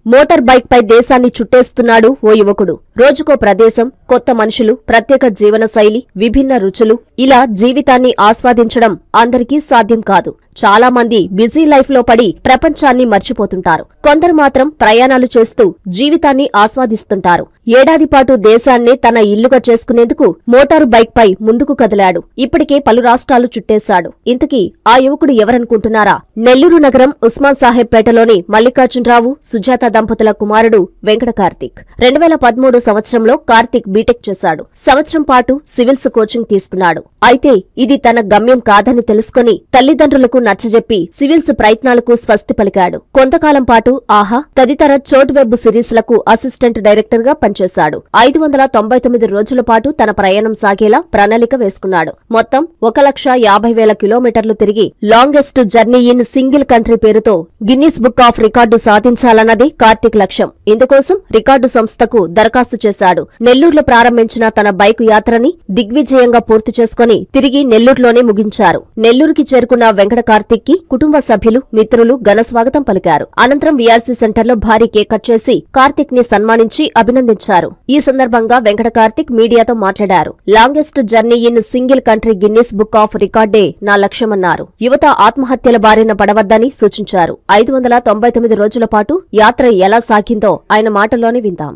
Motor bike పై దేశాన్ని చుట్టేస్తున్నాడు ఓ యువకుడు రోజుకో ప్రదేశం కొత్త మనుషులు ప్రత్యేక జీవన శైలి విభిన్న రుచులు ఇలా జీవితాన్ని ఆస్వాదించడం అందరికీ సాధ్యం కాదు చాలా మంది బిజీ లైఫ్ లో పడి ప్రపంచాన్ని మర్చిపోతుంటారు కొందరు మాత్రం ప్రయాణాలు చేస్తూ జీవితాన్ని ఆస్వాదిస్తుంటారు ఏడాది పాటు దేశాన్నే తన ఇల్లుగా చేసుకునేందుకు మోటారు బైక్ పై ముందుకు కదిలాడు ఇప్పటికే పలు రాష్ట్రాలు చుట్టేశాడు ఇంతకీ ఆ యువకుడు ఎవరనుకుంటున్నారా నెల్లూరు నగరం ఉస్మాన్ సాహెబ్ పేటలోని మల్లికార్జునరావు సుజాత దంపతుల కుమారుడు వెంకట కార్తీక్ రెండు వేల పదమూడు సంవత్సరంలో కార్తీక్ బీటెక్ చేశాడు సంవత్సరం పాటు సివిల్స్ కోచింగ్ తీసుకున్నాడు అయితే ఇది తన గమ్యం కాదని తెలుసుకుని తల్లిదండ్రులకు నచ్చజెప్పి సివిల్స్ ప్రయత్నాలకు స్వస్తి పలికాడు కొంతకాలం పాటు ఆహా తదితర చోట్ వెబ్ సిరీస్లకు అసిస్టెంట్ డైరెక్టర్ గా పనిచేశాడు ఐదు వందల తొంభై తొమ్మిది రోజుల పాటు తన ప్రయాణం సాగేలా ప్రణాళిక వేసుకున్నాడు మొత్తం ఒక లక్ష యాభై వేల కిలోమీటర్లు తిరిగి longest journey in single country పేరుతో గిన్నీస్ బుక్ ఆఫ్ రికార్డు సాధించాలన్నది కార్తీక్ లక్ష్యం ఇందుకోసం రికార్డు సంస్థకు దరఖాస్తు చేశాడు నెల్లూరులో ప్రారంభించిన తన బైక్ యాత్రని దిగ్విజయంగా పూర్తి చేసుకుని తిరిగి నెల్లూరులోనే ముగించారు నెల్లూరుకి చేరుకున్న వెంకట కార్తీక్ కి కుటుంబ సభ్యులు మిత్రులు ఘన స్వాగతం పలికారు అనంతరం వీఆర్సీ సెంటర్లో భారీ కేక్ కట్ చేసి కార్తీక్ ని సన్మానించి అభినందించారు ఈ సందర్భంగా వెంకట కార్తీక్ మీడియాతో మాట్లాడారు longest journey in single country Guinness book of రికార్డే నా లక్ష్యమన్నారు యువత ఆత్మహత్యల బారిన పడవద్దని సూచించారు ఐదు వందల తొంభై తొమ్మిది రోజుల పాటు యాత్ర ఎలా సాగిందో ఆయన మాటల్లోనే విందాం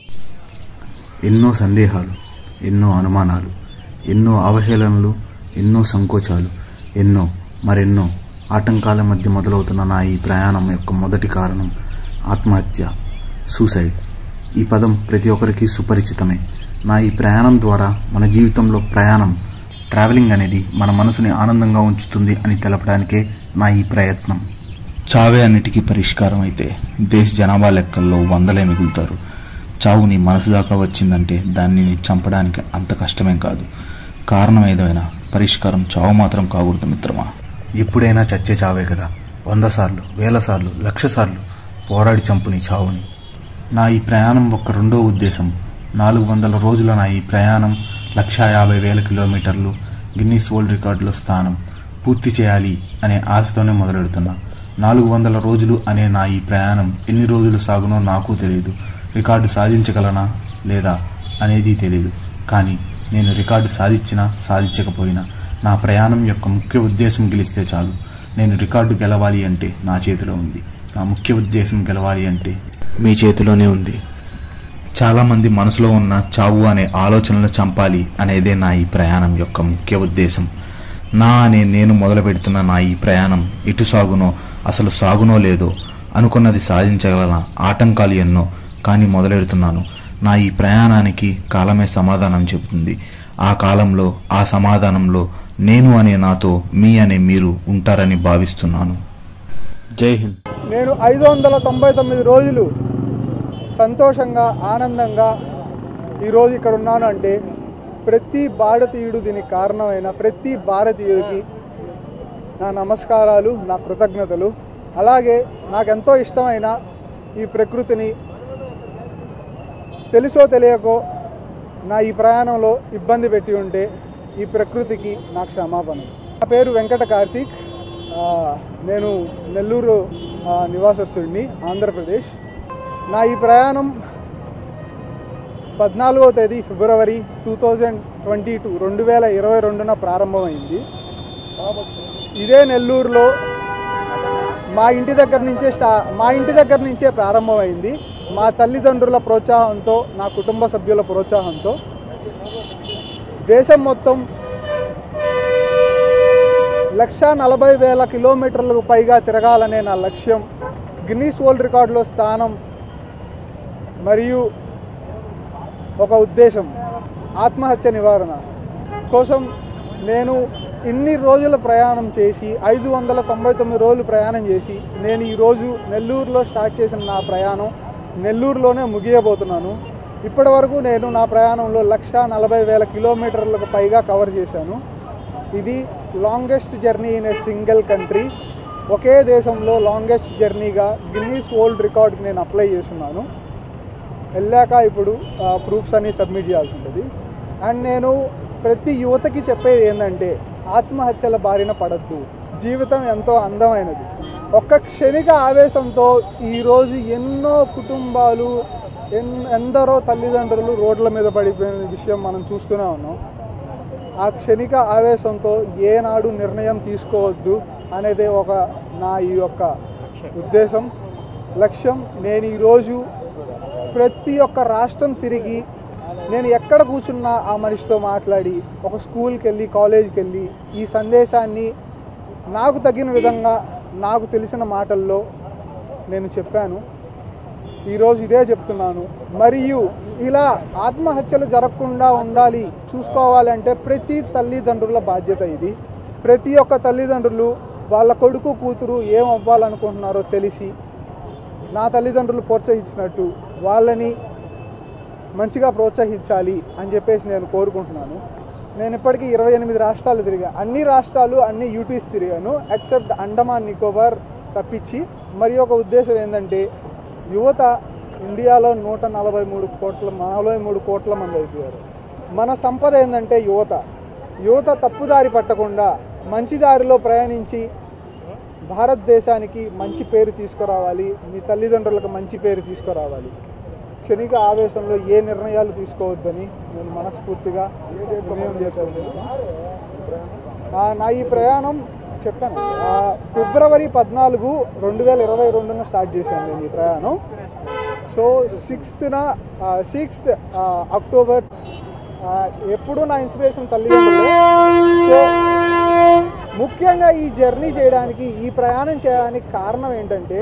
ఎన్నో సందేహాలు ఎన్నో అనుమానాలు ఎన్నో అవహేళనలు ఎన్నో సంకోచాలు ఎన్నో మరెన్నో ఆటంకాల మధ్య మొదలవుతున్న నా ఈ ప్రయాణం యొక్క మొదటి కారణం ఆత్మహత్య సూసైడ్ ఈ పదం ప్రతి ఒక్కరికి సుపరిచితమే నా ఈ ప్రయాణం ద్వారా మన జీవితంలో ప్రయాణం ట్రావెలింగ్ అనేది మన మనసుని ఆనందంగా ఉంచుతుంది అని తెలపడానికే నా ఈ ప్రయత్నం చావే అన్నిటికీ పరిష్కారం అయితే దేశ జనాభా లెక్కల్లో వందలే మిగులుతారు చావు నీ మనసు దాకా వచ్చిందంటే దాన్ని నీ చంపడానికి అంత కష్టమేం కాదు కారణం ఏదైనా పరిష్కారం చావు మాత్రం కాకూడదు మిత్రమా ఎప్పుడైనా చచ్చే చావే కదా వంద సార్లు వేల సార్లు లక్ష సార్లు పోరాడి చంపు నీ చావుని నా ఈ ప్రయాణం ఒక రెండో ఉద్దేశం నాలుగు వందల రోజుల నా ఈ ప్రయాణం లక్షా యాభై వేల కిలోమీటర్లు గిన్నీస్ వరల్డ్ రికార్డులో స్థానం పూర్తి చేయాలి అనే ఆశతోనే మొదలెడుతున్నా నాలుగు వందల రోజులు అనే నా ఈ ప్రయాణం ఎన్ని రోజులు సాగునో నాకు తెలియదు రికార్డు సాధించగలనా లేదా అనేది తెలియదు కానీ నేను రికార్డు సాధించినా సాధించకపోయినా నా ప్రయాణం యొక్క ముఖ్య ఉద్దేశం గెలిస్తే చాలు నేను రికార్డు గెలవాలి అంటే నా చేతిలో ఉంది నా ముఖ్య ఉద్దేశం గెలవాలి అంటే మీ చేతిలోనే ఉంది చాలామంది మనసులో ఉన్న చావు అనే ఆలోచనలు చంపాలి అనేదే నా ఈ ప్రయాణం యొక్క ముఖ్య ఉద్దేశం నా అనే నేను మొదలు పెడుతున్న నా ఈ ప్రయాణం ఎటు సాగునో అసలు సాగునో లేదో అనుకున్నది సాధించగలన ఆటంకాలు ఎన్నో కానీ మొదలెడుతున్నాను నా ఈ ప్రయాణానికి కాలమే సమాధానం చెబుతుంది ఆ కాలంలో ఆ సమాధానంలో నేను అనే నాతో మీ అనే మీరు ఉంటారని భావిస్తున్నాను జై హింద్ నేను ఐదు వందల తొంభై తొమ్మిది రోజులు సంతోషంగా ఆనందంగా ఈరోజు ఇక్కడ ఉన్నాను అంటే ప్రతి భారతీయుడు దీనికి కారణమైన ప్రతి భారతీయుడికి నా నమస్కారాలు నా కృతజ్ఞతలు అలాగే నాకెంతో ఇష్టమైన ఈ ప్రకృతిని తెలుసో తెలియకో నా ఈ ప్రయాణంలో ఇబ్బంది పెట్టి ఉంటే ఈ ప్రకృతికి నా క్షమాపణ నా పేరు వెంకట కార్తీక్ ఆ, నేను నెల్లూరు ఆ, నివాసస్తుడిని ఆంధ్రప్రదేశ్ నా ఈ ప్రయాణం పద్నాలుగో తేదీ February two thousand twenty two రెండు వేల ఇరవై రెండున ప్రారంభమైంది ఇదే నెల్లూరులో మా ఇంటి దగ్గర నుంచే స్టా మా ఇంటి దగ్గర నుంచే ప్రారంభమైంది మా తల్లిదండ్రుల ప్రోత్సాహంతో నా కుటుంబ సభ్యుల ప్రోత్సాహంతో దేశం మొత్తం లక్ష నలభై వేల కిలోమీటర్లకు పైగా తిరగాలనే నా లక్ష్యం గిన్నీస్ వరల్డ్ రికార్డులో స్థానం మరియు ఒక ఉద్దేశం ఆత్మహత్య నివారణ కోసం నేను ఇన్ని రోజుల ప్రయాణం చేసి ఐదు వందల తొంభై తొమ్మిది రోజులు ప్రయాణం చేసి నేను ఈరోజు నెల్లూరులో స్టార్ట్ చేసిన నా ప్రయాణం నెల్లూరులోనే ముగియబోతున్నాను ఇప్పటి వరకు నేను నా ప్రయాణంలో లక్ష నలభై వేల కిలోమీటర్లకు పైగా కవర్ చేశాను ఇది longest journey in a single country ఒకే దేశంలో లాంగెస్ట్ జర్నీగా గిన్నీస్ వరల్డ్ రికార్డ్కి నేను అప్లై చేస్తున్నాను వెళ్ళాక ఇప్పుడు ప్రూఫ్స్ అన్ని సబ్మిట్ చేయాల్సి ఉంటుంది అండ్ నేను ప్రతి యువతకి చెప్పేది ఏంటంటే ఆత్మహత్యల బారిన పడద్దు జీవితం ఎంతో అందమైనది ఒక్క క్షణిక ఆవేశంతో ఈరోజు ఎన్నో కుటుంబాలు ఎన్ ఎందరో తల్లిదండ్రులు రోడ్ల మీద పడిపోయిన విషయం మనం చూస్తూనే ఉన్నాం ఆ క్షణిక ఆవేశంతో ఏనాడు నిర్ణయం తీసుకోవద్దు అనేది ఒక నా ఈ యొక్క ఉద్దేశం లక్ష్యం నేను ఈరోజు ప్రతి ఒక్క రాష్ట్రం తిరిగి నేను ఎక్కడ కూర్చున్నా ఆ మనిషితో మాట్లాడి ఒక స్కూల్కి వెళ్ళి కాలేజీకి వెళ్ళి ఈ సందేశాన్ని నాకు తగిన విధంగా నాకు తెలిసిన మాటల్లో నేను చెప్పాను ఈరోజు ఇదే చెప్తున్నాను మరియు ఇలా ఆత్మహత్యలు జరగకుండా ఉండాలి చూసుకోవాలంటే ప్రతి తల్లిదండ్రుల బాధ్యత ఇది ప్రతి ఒక్క తల్లిదండ్రులు వాళ్ళ కొడుకు కూతురు ఏం అవ్వాలనుకుంటున్నారో తెలిసి నా తల్లిదండ్రులు ప్రోత్సహించినట్టు వాళ్ళని మంచిగా ప్రోత్సహించాలి అని చెప్పేసి నేను కోరుకుంటున్నాను నేను ఇప్పటికీ ఇరవై ఎనిమిది రాష్ట్రాలు తిరిగా అన్ని రాష్ట్రాలు అన్ని యూటీస్ తిరిగాను ఎక్సెప్ట్ అండమాన్ నికోబార్ తప్పించి మరి ఒక ఉద్దేశం ఏంటంటే యువత ఇండియాలో నూట నలభై మూడు కోట్ల నలభై మూడు కోట్ల మంది అయిపోయారు మన సంపద ఏంటంటే యువత యువత తప్పుదారి పట్టకుండా మంచి దారిలో ప్రయాణించి భారతదేశానికి మంచి పేరు తీసుకురావాలి మీ తల్లిదండ్రులకు మంచి పేరు తీసుకురావాలి క్షణిక ఆవేశంలో ఏ నిర్ణయాలు తీసుకోవద్దని నేను మనస్ఫూర్తిగా నిర్ణయం చేసుకుంటున్నాను ఆ, నా ఈ ప్రయాణం చెప్పాను ఆ, ఫిబ్రవరి పద్నాలుగు రెండు వేల ఇరవై రెండున స్టార్ట్ చేశాను నేను ఈ ప్రయాణం సో సిక్స్త్న సిక్స్త్ అక్టోబర్ ఆ, ఎప్పుడూ నా ఇన్స్పిరేషన్ తల్లిదండ్రులు సో ముఖ్యంగా ఈ జర్నీ చేయడానికి ఈ ప్రయాణం చేయడానికి కారణం ఏంటంటే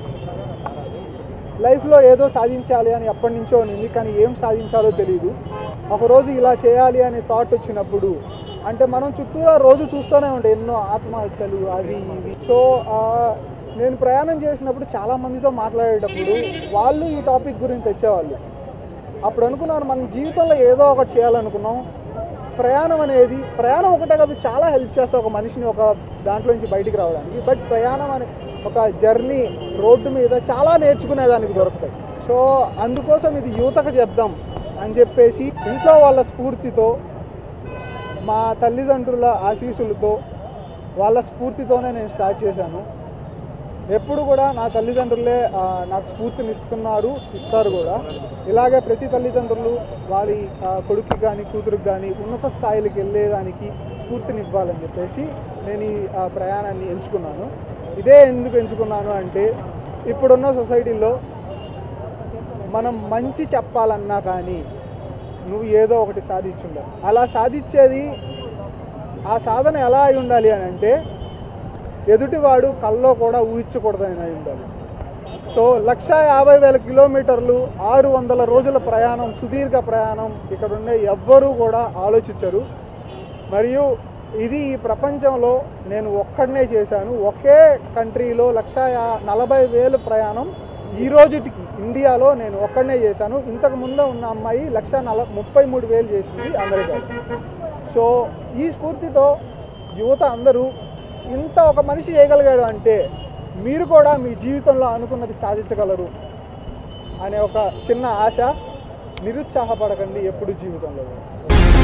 లైఫ్లో ఏదో సాధించాలి అని ఎప్పటి నుంచో ఉంది కానీ ఏం సాధించాలో తెలియదు ఒకరోజు ఇలా చేయాలి అనే థాట్ వచ్చినప్పుడు అంటే మనం చుట్టూరా రోజు చూస్తూనే ఉంటాయి ఎన్నో ఆత్మహత్యలు అవి ఇవి సో ఆ, నేను ప్రయాణం చేసినప్పుడు చాలా మందితో మాట్లాడేటప్పుడు వాళ్ళు ఈ టాపిక్ గురించి తెచ్చేవాళ్ళు అప్పుడు అనుకున్నాను మన జీవితంలో ఏదో ఒకటి చేయాలనుకున్నాం ప్రయాణం అనేది ప్రయాణం ఒకటే కాదు చాలా హెల్ప్ చేస్తే ఒక మనిషిని ఒక దాంట్లో నుంచి బయటికి రావడానికి బట్ ప్రయాణం అనే ఒక జర్నీ రోడ్డు మీద చాలా నేర్చుకునేదానికి దొరుకుతాయి సో అందుకోసం ఇది యువతకు చెప్దాం అని చెప్పేసి ఇంట్లో వాళ్ళ స్ఫూర్తితో మా తల్లిదండ్రుల ఆశీస్సులతో వాళ్ళ స్ఫూర్తితోనే నేను స్టార్ట్ చేశాను ఎప్పుడు కూడా నా తల్లిదండ్రులే ఆ, నాకు స్ఫూర్తిని ఇస్తున్నారు ఇస్తారు కూడా ఇలాగే ప్రతి తల్లిదండ్రులు వారి ఆ, కొడుక్కి కానీ కూతురికి కానీ ఉన్నత స్థాయిలకు వెళ్ళేదానికి స్ఫూర్తిని ఇవ్వాలని చెప్పేసి నేను ఈ ఆ, ప్రయాణాన్ని ఎంచుకున్నాను ఇదే ఎందుకు ఎంచుకున్నాను అంటే ఇప్పుడున్న సొసైటీలో మనం మంచి చెప్పాలన్నా కానీ నువ్వు ఏదో ఒకటి సాధించుండాలి అలా సాధించేది ఆ సాధన ఎలా అయి ఉండాలి అని అంటే ఎదుటివాడు కల్లో కూడా ఊహించకూడదని అయి ఉండాలి సో లక్ష యాభై వేల కిలోమీటర్లు ఆరు వందల రోజుల ప్రయాణం సుదీర్ఘ ప్రయాణం ఇక్కడ ఉండే ఎవ్వరూ కూడా ఆలోచించరు మరియు ఇది ఈ ప్రపంచంలో నేను ఒక్కడనే చేశాను ఒకే కంట్రీలో లక్ష యా- నలభై వేలు ప్రయాణం ఈ రోజుటికి ఇండియాలో నేను ఒక్కడనే చేశాను ఇంతకు ముందు ఉన్న అమ్మాయి లక్ష నల ముప్పై మూడు వేలు చేసింది అమెరికాలో సో ఈ స్ఫూర్తితో యువత అందరూ ఇంత ఒక మనిషి చేయగలిగాడు అంటే మీరు కూడా మీ జీవితంలో అనుకున్నది సాధించగలరు అనే ఒక చిన్న ఆశ నిరుత్సాహపడకండి ఎప్పుడు జీవితంలో కూడా.